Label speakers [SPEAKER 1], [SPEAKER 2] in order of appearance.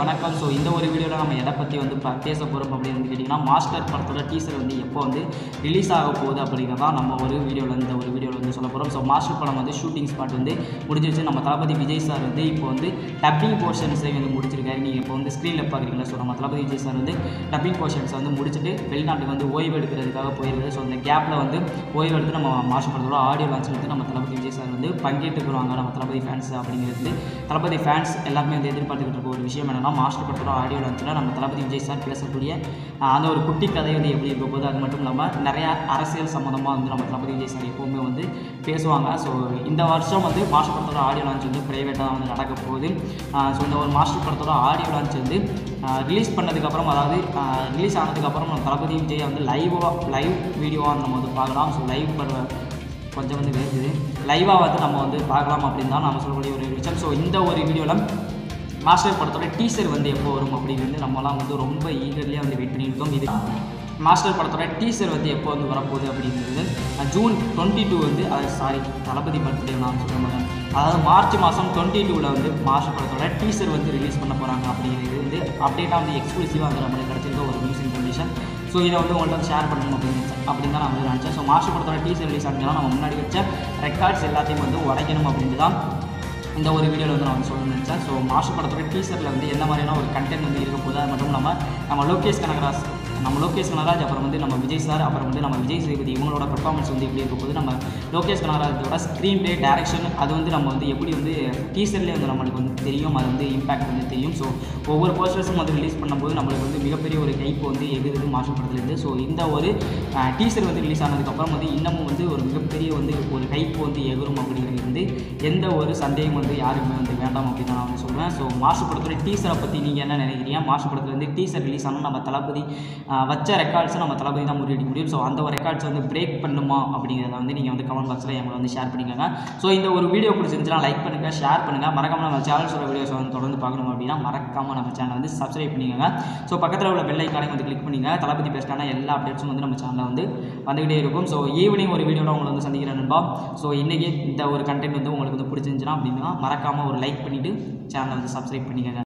[SPEAKER 1] வணக்கம் ஸோ இந்த ஒரு வீடியோவில் நம்ம எதை பற்றி வந்து ப- பேச போகிறோம் அப்படின்னு வந்து கேட்டிங்கன்னா மாஸ்டர் படத்தோட டீசர் வந்து எப்போ வந்து ரிலீஸ் ஆக போகுது அப்படிங்கிறதா நம்ம ஒரு வீடியோவில் இந்த ஒரு வீடியோவில் வந்து சொல்ல போகிறோம் ஸோ மாஸ்டர் படம் வந்து ஷூட்டிங் ஸ்பாட் வந்து முடிஞ்சிருச்சு நம்ம தளபதி விஜய் சார் வந்து இப்போ வந்து டப்பிங் போர்ஷன்ஸை வந்து முடிச்சிருக்காரு நீங்கள் இப்போ வந்து ஸ்க்ரீனில் பார்க்குறீங்களா ஸோ நம்ம தளபதி விஜய் சார் வந்து டப்பிங் போர்ஷன்ஸை வந்து முடிச்சுட்டு வெளிநாட்டுக்கு வந்து ஓய்வு எடுக்கிறதுக்காக போயிருக்காரு ஸோ இந்த கேப்பில் வந்து ஓய்வு எடுத்து நம்ம மாஸ்டர் படத்தோட ஆடியோ லான்ச் வந்து நம்ம தளபதி விஜய் சார் வந்து பங்கேற்றுக்குருவாங்க நம்ம தளபதி ஃபேன்ஸ் அப்படிங்கிறது தளபதி ஃபேன்ஸ் எல்லாருமே வந்து எதிர்பார்த்துக்கிட்டு இருக்க ஒரு விஷயம் என்னன்னா மாஸ்டர் படத்தோட ஆடியோ லான்ச்சில் நம்ம தளபதி விஜய் சார் பேசக்கூடிய ஆஹ், அந்த ஒரு குட்டி கதை வந்து எப்படி இருக்க போகுது அது மட்டும் இல்லாமல் நிறையா அரசியல் சம்மந்தமாக வந்து நம்ம தளபதி விஜய் சார் எப்போவுமே வந்து பேசுவாங்க ஸோ இந்த வருஷம் வந்து மாஸ்டர் படத்தோட ஆடியோ லான்ச் வந்து ப்ரைவேட்டாக வந்து நடக்க போகுது ஸோ இந்த ஒரு மாஸ்டர் படத்தோட ஆடியோ லான்ச் வந்து ரிலீஸ் பண்ணதுக்கப்புறம் அதாவது ரிலீஸ் ஆனதுக்கப்புறம் நம்ம தளபதி விஜய் வந்து லைவாக லைவ் வீடியோவாக நம்ம வந்து பார்க்கலாம் ஸோ லைவ் பட கொஞ்சம் வந்து வேறுது லைவாக வந்து நம்ம வந்து பார்க்கலாம் அப்படின்னு தான் நம்ம சொல்லக்கூடிய ஒரு விஷயம் ஸோ இந்த ஒரு வீடியோவில் மாஸ்டர் படத்தோட டீசர் வந்து எப்போ வரும் அப்படின்னு நம்மலாம் வந்து ரொம்ப ஈகர்லியாக வந்து வெயிட் பண்ணிட்டு இருக்கோம் இது மாஸ்டர் படத்தோட டீசர் வந்து எப்போ வந்து வரப்போகுது அப்படிங்கிறது அஹ், ஜூன் டுவெண்ட்டி டூ வந்து அது சாரி தளபதி பர்த்டே நான் சொல்ல மாட்டேன் அதாவது மார்ச் மாதம் டுவெண்ட்டி டூவில் வந்து மாஸ்டர் படத்தோட டீசர் வந்து ரிலீஸ் பண்ண போகிறாங்க அப்படிங்கிறது வந்து அப்டேட்டாக வந்து எக்ஸ்க்ளூசிவாக வந்து நம்மளுக்கு கிடச்சிருக்க ஒரு நியூஸ் இன்ஃபர்மேஷன் ஸோ இதை வந்து உங்கள்ட்ட வந்து ஷேர் பண்ணணும் அப்படின்னு நினைச்சேன் அப்படின்னு தான் நான் வந்து நினச்சேன் ஸோ மாஸ்டர் படத்தோட டீசர் ரிலீஸ் ஆனதுனால நம்ம முன்னாடி வச்ச ரெக்கார்ட்ஸ் எல்லாத்தையும் வந்து உடைக்கணும் அப்படின்னு தான் இந்த ஒரு வீடியோவில் வந்து நான் வந்து சொல்ல நினச்சேன் ஸோ மாஸ்டர் படத்தோட டீசரில் வந்து எந்த மாதிரியான ஒரு கண்டென்ட் வந்து இருக்க போகுது அது மட்டும் இல்லாமல் நம்ம லோகேஷ் கனகராஜ் நம்ம லோகேஷ் கனகராஜ் அப்புறம் வந்து நம்ம விஜய் சார் அப்புறம் வந்து நம்ம விஜய் சேதுபதி இவங்களோட பெர்ஃபார்மன்ஸ் வந்து எப்படி இருக்க போகுது நம்ம லோகேஷ் கனகராஜோட ஸ்க்ரீன் ப்ளே டேரக்ஷன் அது வந்து நம்ம வந்து எப்படி வந்து டீசர்லேயே வந்து நம்மளுக்கு வந்து தெரியும் அது வந்து இம்பாக்ட் வந்து தெரியும் ஸோ ஒவ்வொரு போஸ்டர்ஸும் வந்து ரிலீஸ் பண்ணும்போது நம்மளுக்கு வந்து மிகப்பெரிய ஒரு கைப்பு வந்து எகுது மாஸ்டர் படத்துலேருந்து ஸோ இந்த ஒரு டீசர் வந்து ரிலீஸ் ஆனதுக்கப்புறம் வந்து இன்னமும் வந்து ஒரு மிகப்பெரிய வந்து ஒரு கைப்பு வந்து எகுரும் அப்படிங்கிறது வந்து எந்த ஒரு சந்தேகம் வந்து யாருக்குமே வந்து வேண்டாம் அப்படின்னு நான் வந்து சொல்லுவேன் ஸோ மாஸ்டர் படத்தோட டீசரை பற்றி நீங்கள் என்ன நினைக்கிறீங்க மாஸ்டர் படத்துல வந்து டீசர் ரிலீஸ் ஆனால் நம்ம தளபதி ஆஹ், வச்ச ரெக்கார்ட்ஸை நம்ம தளபதி தான் முறியடிக்க முடியும் ஸோ அந்த ஒரு ரெக்கார்ட்ஸ் வந்து பிரேக் பண்ணுமா அப்படிங்கிறத வந்து நீங்கள் வந்து கமெண்ட் பாக்ஸில் எங்களை வந்து ஷேர் பண்ணிக்கோங்க ஸோ இந்த ஒரு வீடியோ பிடிச்சிருந்துச்சுன்னா லைக் பண்ணுங்கள் ஷேர் பண்ணுங்கள் மறக்காம நம்ம சேனல் சொல்கிற வீடியோஸ் வந்து தொடர்ந்து பார்க்கணும் அப்படின்னா மறக்காம நம்ம சேனலை வந்து சப்ஸ்கிரைப் பண்ணிக்கோங்க ஸோ பக்கத்தில் உள்ள பெல் ஐக்கானையும் வந்து கிளிக் பண்ணிங்க தளபதி பெஸ்ட்டான எல்லா அப்டேட்ஸும் வந்து நம்ம சேனலில் வந்து வந்துகிட்டே இருக்கும் ஸோ ஈவினிங் ஒரு வீடியோவில் உங்களை வந்து சந்திக்கிறேன் நண்பா ஸோ இன்றைக்கி இந்த ஒரு கண்டென்ட் வந்து உங்களுக்கு வந்து பிடிச்சிருந்துச்சுன்னா அப்படின்னா மறக்காமல் ஒரு லைக் பண்ணிவிட்டு சேனலை வந்து சப்ஸ்கிரைப் பண்ணிக்கோங்க